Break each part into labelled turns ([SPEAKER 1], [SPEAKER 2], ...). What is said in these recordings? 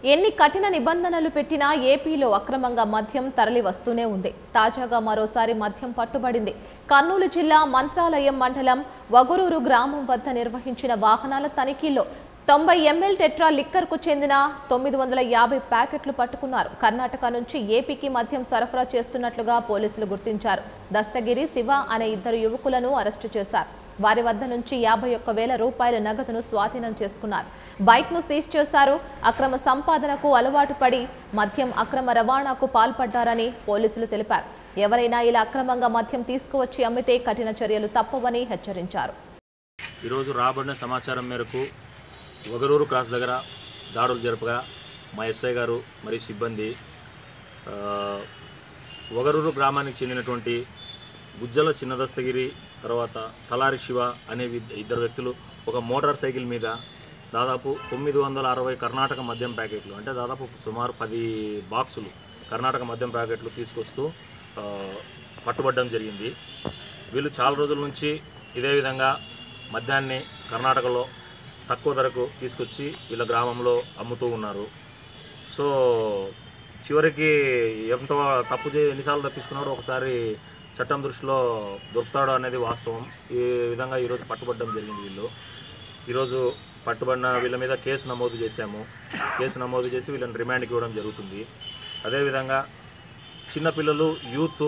[SPEAKER 1] ఎన్ని కఠిన నిబంధనలు పెట్టినా ఏపీలో అక్రమంగా మద్యం తరలి వస్తూనే ఉంది తాజాగా మరోసారి మద్యం పట్టుబడింది కర్నూలు జిల్లా మంత్రాలయం మండలం వగురూరు గ్రామం వద్ద నిర్వహించిన వాహనాల తనిఖీల్లో తొంభై ఎంఎల్ టెట్రా లిక్కర్కు చెందిన తొమ్మిది వందల యాభై ప్యాకెట్లు పట్టుకున్నారు కర్ణాటక నుంచి ఏపీకి మద్యం సరఫరా చేస్తున్నట్లుగా పోలీసులు గుర్తించారు దస్తగిరి శివ అనే ఇద్దరు యువకులను అరెస్టు చేశారు వారి వద్ద నుంచి యాభై ఒక్క వేల రూపాయల నగదును స్వాధీనం చేసుకున్నారు బైక్ను సీజ్ చేశారు అక్రమ సంపాదనకు అలవాటు పడి మద్యం అక్రమ రవాణాకు పాల్పడ్డారని పోలీసులు తెలిపారు ఎవరైనా ఇలా అక్రమంగా మద్యం తీసుకువచ్చి అమ్మితే కఠిన చర్యలు తప్పవని హెచ్చరించారు
[SPEAKER 2] ఈరోజు రాబడిన సమాచారం మేరకు ఒగరూరు క్రాస్ దగ్గర దాడులు జరపగా మా ఎస్ఐ గారు మరియు సిబ్బంది ఆ, ఒగరూరు గ్రామానికి చెందినటువంటి గుజ్జల చిన్నదస్తగిరి తర్వాత తలారి శివ అనే వి- ఇద్దరు వ్యక్తులు ఒక మోటార్ సైకిల్ మీద దాదాపు తొమ్మిది వందల అరవై కర్ణాటక మద్యం ప్యాకెట్లు అంటే దాదాపు సుమారు పది బాక్సులు కర్ణాటక మద్యం ప్యాకెట్లు తీసుకొస్తూ ఆ, పట్టుబడడం జరిగింది వీళ్ళు చాలా రోజుల నుంచి ఇదే విధంగా మద్యాన్ని కర్ణాటకలో తక్కువ ధరకు తీసుకొచ్చి వీళ్ళ గ్రామంలో అమ్ముతూ ఉన్నారు సో చివరికి ఎంత తప్పు చే ఎన్నిసార్లు తప్పించుకున్నాడో ఒకసారి చట్టం దృష్టిలో దొరుకుతాడో అనేది వాస్తవం ఈ విధంగా ఈరోజు పట్టుబడడం జరిగింది వీళ్ళు ఈరోజు పట్టుబడిన వీళ్ళ మీద కేసు నమోదు చేశాము కేసు నమోదు చేసి వీళ్ళని రిమాండ్కి ఇవ్వడం జరుగుతుంది అదేవిధంగా చిన్నపిల్లలు యూత్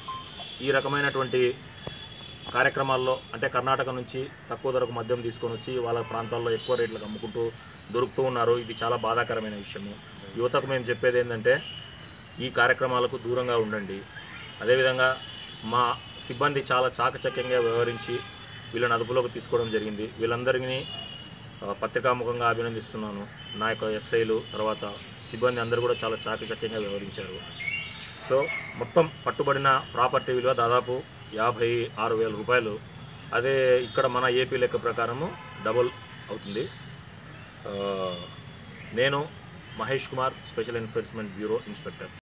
[SPEAKER 2] ఈ రకమైనటువంటి కార్యక్రమాల్లో అంటే కర్ణాటక నుంచి తక్కువ ధరకు మద్యం తీసుకొని వచ్చి వాళ్ళ ప్రాంతాల్లో ఎక్కువ రేట్లకు అమ్ముకుంటూ దొరుకుతూ ఉన్నారు ఇది చాలా బాధాకరమైన విషయము యువతకు మేము చెప్పేది ఏంటంటే ఈ కార్యక్రమాలకు దూరంగా ఉండండి అదేవిధంగా మా సిబ్బంది చాలా చాకచక్యంగా వ్యవహరించి వీళ్ళని అదుపులోకి తీసుకోవడం జరిగింది వీళ్ళందరినీ ఆ, పత్రికాముఖంగా అభినందిస్తున్నాను నా యొక్క ఎస్ఐలు తర్వాత సిబ్బంది అందరూ కూడా చాలా చాకచక్యంగా వ్యవహరించారు సో మొత్తం పట్టుబడిన ప్రాపర్టీ విలువ దాదాపు యాభై ఆరు వేల రూపాయలు అదే ఇక్కడ మన ఏపీ లెక్క ప్రకారము డబుల్ అవుతుంది ఆ, నేను Mahesh Kumar special enforcement bureau inspector